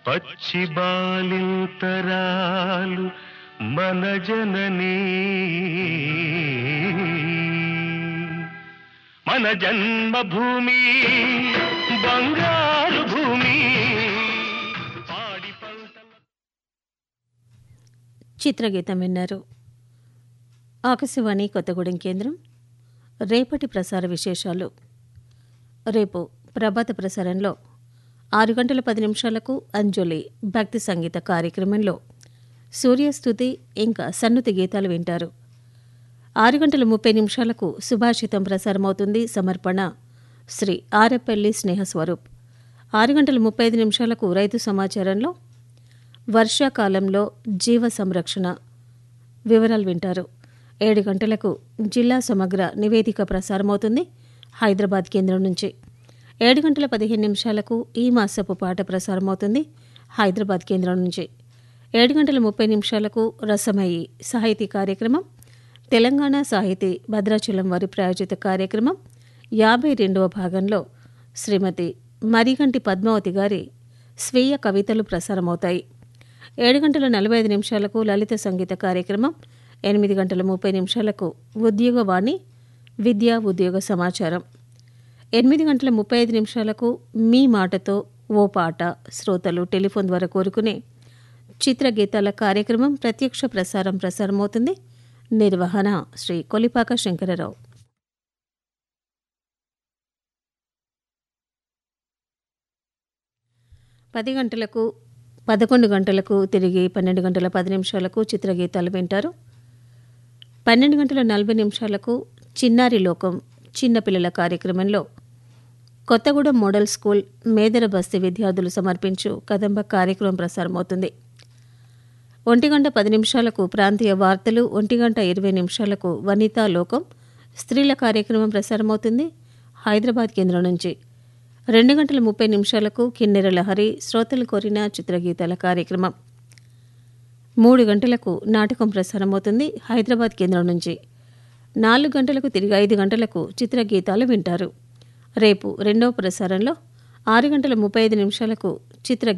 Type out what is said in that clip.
పచ్చి బాలింతరాలు మన జననీ మన జన్మభూమి బంగారు భూమి పాడి పంటల చిత్రగీతం విన్నారు ఆకాశవాణి కొత్తగూడెం కేంద్రం రేపటి ప్రసార విశేషాలు రేపు ప్రభాత ప్రసారంలో ఆరు గంటల పది నిమిషాలకు అంజలి భక్తి సంగీత కార్యక్రమంలో సూర్యస్థుతి ఇంకా సన్నుతి గీతాలు వింటారు ఆరు గంటల ముప్పై నిమిషాలకు సుభాషితం ప్రసారమవుతుంది సమర్పణ శ్రీ ఆరపల్లి స్నేహస్వరూప్ ఆరు గంటల ముప్పై ఐదు నిమిషాలకు రైతు సమాచారంలో వర్షాకాలంలో జీవ సంరక్షణ వివరాలు వింటారు ఏడు గంటలకు జిల్లా సమగ్ర నివేదిక ప్రసారమవుతుంది హైదరాబాద్ కేంద్రం నుంచి ఏడు గంటల పదిహేను నిమిషాలకు ఈ మాసపు పాట ప్రసారమవుతుంది హైదరాబాద్ కేంద్రం నుంచి ఏడు గంటల ముప్పై నిమిషాలకు రసమయి సాహితీ కార్యక్రమం తెలంగాణ సాహితీ భద్రాచలం వారి ప్రాయోజిత కార్యక్రమం యాభై రెండవ భాగంలో శ్రీమతి మరిగంటి పద్మావతి గారి స్వీయ కవితలు ప్రసారమవుతాయి ఏడు గంటల నలభై ఐదు నిమిషాలకు లలిత సంగీత కార్యక్రమం ఎనిమిది గంటల ముప్పై నిమిషాలకు ఉద్యోగవాణి విద్యా ఉద్యోగ సమాచారం ఎనిమిది గంటల ముప్పై ఐదు నిమిషాలకు మీ మాటతో ఓ పాట శ్రోతలు టెలిఫోన్ ద్వారా కోరుకునే చిత్రగీతాల కార్యక్రమం ప్రత్యక్ష ప్రసారం ప్రసారమవుతుంది నిర్వహణ శ్రీ కొలిపాక శంకరరావు పది గంటలకు పదకొండు గంటలకు తిరిగి పన్నెండు గంటల పది నిమిషాలకు చిత్రగీతాలు వింటారు పన్నెండు గంటల నలభై నిమిషాలకు చిన్నారి లోకం చిన్నపిల్లల కార్యక్రమంలో కొత్తగూడెం మోడల్ స్కూల్ మేదర బస్తీ విద్యార్థులు సమర్పించు కదంబ కార్యక్రమం ప్రసారమవుతుంది ఒంటి గంట పది నిమిషాలకు ప్రాంతీయ వార్తలు ఒంటి గంట ఇరవై నిమిషాలకు వనితా లోకం స్త్రీల కార్యక్రమం ప్రసారమవుతుంది హైదరాబాద్ కేంద్రం నుంచి రెండు గంటల ముప్పై నిమిషాలకు కిన్నెర లహరి శ్రోతలు కోరిన చిత్రగీతాల కార్యక్రమం మూడు గంటలకు నాటకం ప్రసారమవుతుంది హైదరాబాద్ కేంద్రం నుంచి నాలుగు గంటలకు తిరిగి ఐదు గంటలకు చిత్రగీతాలు వింటారు రేపు రెండవ ప్రసారంలో ఆరు గంటల ముప్పై ఐదు నిమిషాలకు చిత్ర